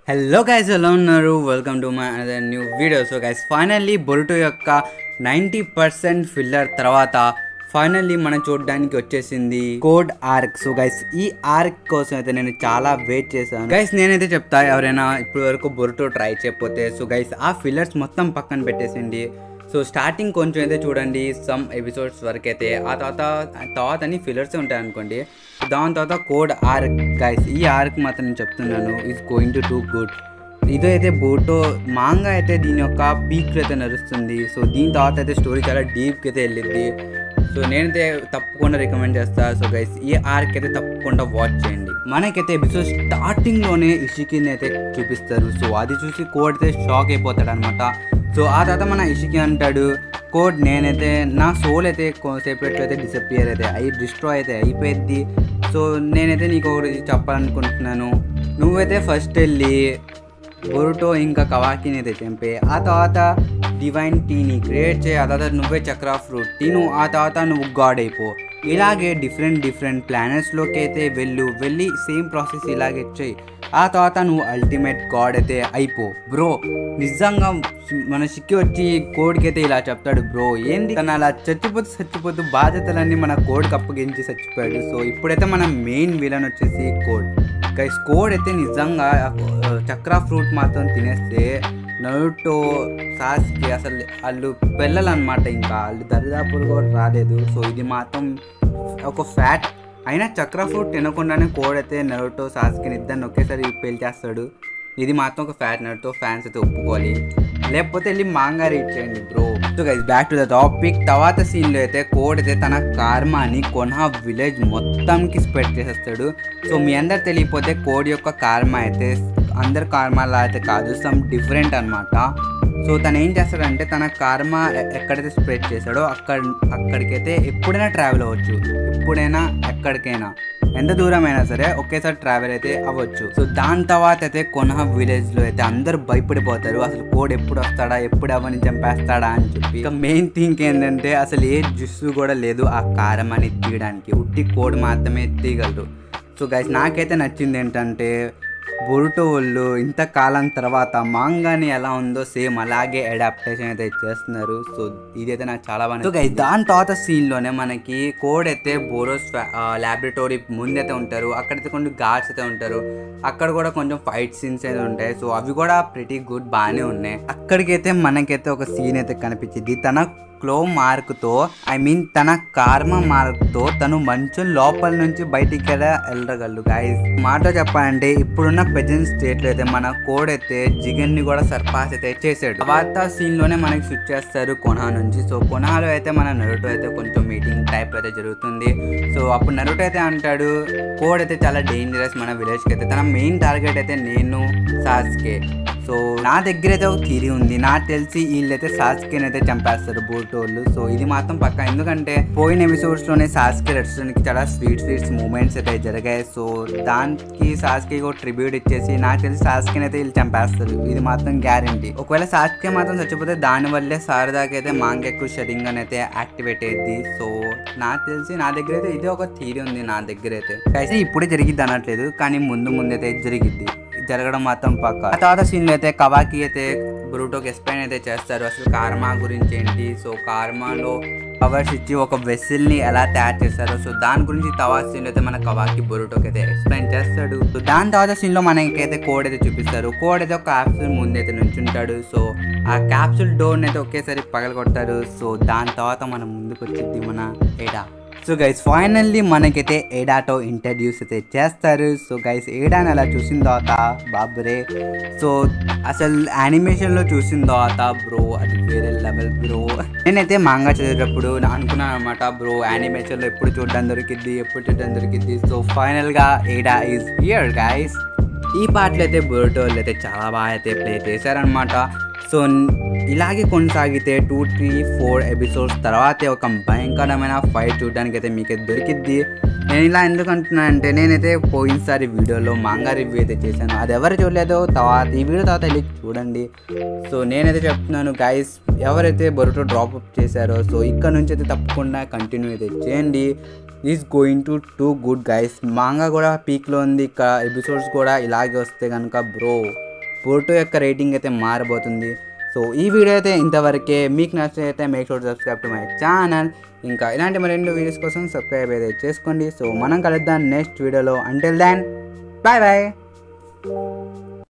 Hello guys ఎలా ఉన్నారు welcome to my other new video so guys finally Boruto యొక్క ninety percent filler తర్వాత finally మనం చూడడానికి వచ్చేసింది కోడ్ ఆర్క్ సో గైస్ ఈ ఆర్క్ కోసం అయితే నేను చాలా వెయిట్ చేశాను గైస్ నేనైతే చెప్తా ఎవరైనా ఇప్పటి వరకు బొరుటో ట్రై చేయకపోతే సో గైస్ ఆ ఫిల్లర్స్ మొత్తం పక్కన పెట్టేసింది సో స్టార్టింగ్ కొంచెం అయితే చూడండి సమ్ ఎపిసోడ్స్ వరకు అయితే ఆ తర్వాత తర్వాత అన్ని ఫిల్లర్స్ ఉంటాయి అనుకోండి దాని తర్వాత కోడ్ ఆర్క్ గైస్ ఈ ఆర్క్ మాత్రం నేను చెప్తున్నాను is going to too good ఇదైతే బోటో మాంగా అయితే దీని యొక్క పీక్ అయితే నడుస్తుంది సో దీని తర్వాత అయితే స్టోరీ చాలా డీప్కి అయితే వెళ్ళింది సో నేనైతే తప్పకుండా రికమెండ్ చేస్తా సో గైస్ ఈ ఆర్క్ అయితే తప్పకుండా వాచ్ చేయండి మనకైతే ఎపిసోడ్ స్టార్టింగ్లోనే ఇషికిని అయితే చూపిస్తారు సో అది చూసి కోడ్ అయితే షాక్ అయిపోతాడు అనమాట సో ఆ తర్వాత మన ఇషికి అంటాడు కోడ్ నేనైతే నా సోల్ అయితే సేపరేట్ అయితే డిసప్పియర్ అయితే అయి డిస్ట్రాయ్ అయితే అయిపోయింది సో నేనైతే నీకు ఒకటి చెప్పాలనుకుంటున్నాను నువ్వైతే ఫస్ట్ వెళ్ళి బొరుటో ఇంకా కవాకిని అయితే చంపే ఆ తర్వాత డివైన్ టీని క్రియేట్ చేయి ఆ తర్వాత నువ్వే చక్ర ఫ్రూట్ తిను ఆ తర్వాత నువ్వు గాడ్ అయిపో ఇలాగే డిఫరెంట్ డిఫరెంట్ ప్లానెట్స్లోకి అయితే వెళ్ళు వెళ్ళి సేమ్ ప్రాసెస్ ఇలాగే చేయి ఆ తర్వాత నువ్వు అల్టిమేట్ గాడ్ అయితే అయిపో బ్రో నిజంగా మన సిక్కి వచ్చి కోడ్కి అయితే ఇలా చెప్తాడు బ్రో ఏంది తను అలా చచ్చిపోతూ చచ్చిపోతూ బాధ్యతలన్నీ మన కోడ్కి అప్పగించి చచ్చిపోయాడు సో ఇప్పుడైతే మన మెయిన్ విలన్ వచ్చేసి కోడ్ గైస్ కోడ్ అయితే నిజంగా ఆ చక్ర ఫ్రూట్ మాత్రం తినేస్తే నరుటో సాస్కి అసలు వాళ్ళు పిల్లలు అనమాట ఇంకా వాళ్ళు దరిదాపులు కూడా రాలేదు సో ఇది మాత్రం ఒక ఫ్యాట్ అయినా చక్ర ఫ్రూట్ తినకుండానే కోడ్ అయితే నరుటో సాస్కి ఇద్దరిని ఒకేసారి పేల్చేస్తాడు ఇది మాత్రం ఒక ఫ్యాట్ నరుటో ఫ్యాన్స్ అయితే ఒప్పుకోవాలి లేకపోతే వెళ్ళి మాంగా రీడ్ చేయండి bro so guys back to the topic తర్వాత సీన్లో అయితే కోడ్ అయితే తన కార్మాని కొన్హా విలేజ్ మొత్తంకి స్ప్రెడ్ చేసేస్తాడు సో మీ అందరు తెలియకపోతే కోడ్ యొక్క కార్మా అయితే అందరి కార్మాలా అయితే కాదు సమ్ డిఫరెంట్ అనమాట సో తను ఏం చేస్తాడంటే తన కార్మా ఎ- ఎక్కడైతే స్ప్రెడ్ చేశాడో అక్కడ అక్కడికైతే ఎప్పుడైనా ట్రావెల్ అవ్వచ్చు ఎప్పుడైనా ఎక్కడికైనా ఎంత దూరం అయినా సరే ఒకేసారి ట్రావెల్ అయితే అవ్వచ్చు సో దాని తర్వాత అయితే కొనహ విలేజ్ లో అయితే అందరూ భయపడిపోతారు అసలు కోడ్ ఎప్పుడు వస్తాడా ఎప్పుడు అవన్నీ చంపేస్తాడా అని చెప్పి ఇక మెయిన్ థింగ్ ఏంటంటే అసలు ఏ జుస్సు కూడా లేదు ఆ కారం అని తీయడానికి ఉట్టి కోడ్ మాత్రమే తీయగలరు సో గైస్ నాకైతే నచ్చింది ఏంటంటే బొరుటో వాళ్ళు ఇంతకాలం తర్వాత మాంగాని ఎలా ఉందో సేమ్ అలాగే అడాప్టేషన్ అయితే చేస్తున్నారు సో ఇదైతే నాకు చాలా బాగా నచ్చింది. So guys, దాని తర్వాత సీన్లోనే మనకి కోడ్ అయితే బోరోస్ ల్యాబొరేటరీ ముందైతే ఉంటారు అక్కడైతే కొన్ని గార్డ్స్ అయితే ఉంటారు అక్కడ కూడా కొంచెం ఫైట్ సీన్స్ అయితే ఉంటాయి సో అవి కూడా ప్రిటీ గుడ్ బాగానే ఉన్నాయి అక్కడికైతే మనకైతే ఒక సీన్ అయితే కనిపించింది తన క్లో మార్క్తో ఐ మీన్ తన కార్మ మార్క్తో తను మంచం లోపల నుంచి బయటికి ఎలా వెళ్ళగలడు గాయస్ మాట చెప్పాలంటే ఇప్పుడున్న ప్రెజెంట్ స్టేట్ లో అయితే మన కోడ్ అయితే జిగన్ ని కూడా సర్పాస్ అయితే చేసాడు తర్వాత సీన్ లోనే మనకి స్విచ్ చేస్తారు కొనా నుంచి సో కొనాలో అయితే మన నరుటో అయితే కొంచెం మీటింగ్ టైప్ అయితే జరుగుతుంది సో అప్పుడు నరుటో అయితే అంటాడు కోడ్ అయితే చాలా డేంజరస్ మన విలేజ్ కి అయితే తన మెయిన్ టార్గెట్ అయితే నేను సాస్కే సో నా దగ్గర అయితే ఒక థీరీ ఉంది నాకు తెలిసి వీళ్ళైతే సాస్కేని అయితే చంపేస్తారు బోటోళ్ళు సో ఇది మాత్రం పక్క ఎందుకంటే పోయిన ఎపిసోడ్స్ లోనే సాస్కే రెస్టారెంట్ కి చాలా స్వీట్ స్వీట్స్ మూమెంట్స్ అయితే జరిగాయి సో దానికి సాస్కే ఒక ట్రిబ్యూట్ ఇచ్చేసి నాకు తెలిసి సాస్కేని అయితే వీళ్ళు చంపేస్తారు ఇది మాత్రం గ్యారంటీ ఒకవేళ సాస్కే మాత్రం చచ్చిపోతే దాని వల్లే సారదాకి అయితే మాంగెక్కు షరింగన్ అయితే యాక్టివేట్ అయ్యింది సో నాకు తెలిసి నా దగ్గర అయితే ఇదే ఒక థీరీ ఉంది నా దగ్గర అయితే అయితే ఇప్పుడే జరిగిద్ది అనట్లేదు కానీ ముందు ముందైతే జరిగిద్ది జరగడం మాత్రం పక్క ఆ తర్వాత సీన్లో అయితే కవాకి అయితే బ్రూటోకి ఎక్స్ప్లెయిన్ అయితే చేస్తారు అసలు కార్మా గురించి ఏంటి సో కార్మాలో పవర్స్ ఇచ్చి ఒక వెసిల్ని ఎలా తయారు చేస్తారు సో దాని గురించి తర్వాత సీన్లో అయితే మన కవాకి బొరుటోకి అయితే ఎక్స్ప్లెయిన్ చేస్తాడు సో దాని తర్వాత సీన్లో మనకైతే కోడ్ అయితే చూపిస్తారు కోడ్ అయితే ఒక క్యాప్సూల్ ముందైతే నుంచుంటాడు సో ఆ క్యాప్సూల్ డోర్ని అయితే ఒకేసారి పగలగొట్టారు సో దాని తర్వాత మనం ముందుకు వచ్చింది మన ఏడా సో గైస్ ఫైనల్లీ మనకైతే ఏడాతో ఇంట్రడ్యూస్ అయితే చేస్తారు సో గైస్ ఏడాని అలా చూసిన తర్వాత బాబరే సో అసలు యానిమేషన్లో చూసిన తర్వాత బ్రో అది వేరే లెవెల్ బ్రో నేనైతే మాంగా చదివేటప్పుడు అనుకున్నాను అనమాట బ్రో యానిమేషన్లో ఎప్పుడు చూడడం దొరికిద్ది ఎప్పుడు చూడడం దొరికిద్ది సో ఫైనల్గా ఏడా ఈజ్ హియర్ గైస్ ఈ పాటలు అయితే బోర్టో వాళ్ళు అయితే చాలా బాగా అయితే ప్లే చేశారనమాట సో ఇలాగే కొనసాగితే టూ త్రీ ఫోర్ ఎపిసోడ్స్ తర్వాతే ఒక భయంకరమైన ఫైట్ చూడడానికి అయితే మీకు దొరికిద్ది నేను ఇలా ఎందుకు అంటున్నానంటే నేనైతే పోయినసారి వీడియోలో మాంగా రివ్యూ అయితే చేశాను అది ఎవరు చూడలేదో తర్వాత ఈ వీడియో తర్వాత వెళ్ళి చూడండి సో నేనైతే చెప్తున్నాను గైస్ ఎవరైతే బొరుటో డ్రాప్ అప్ చేశారో సో ఇక్కడ నుంచి అయితే తప్పకుండా కంటిన్యూ అయితే చేయండి is going to too good guys manga కూడా పీక్లో ఉంది ఇక ఎపిసోడ్స్ కూడా ఇలాగే వస్తే కనుక బ్రో బోర్టో యొక్క రేటింగ్ అయితే మారబోతుంది సో ఈ వీడియో అయితే ఇంతవరకే మీకు నచ్చితే make sure subscribe to my channel ఇంకా ఇలాంటి మరెన్నో వీడియోస్ కోసం సబ్స్క్రైబ్ అయితే చేసుకోండి సో మనం కలుద్దాం నెక్స్ట్ వీడియోలో అంటిల్ దాన్ బాయ్ బాయ్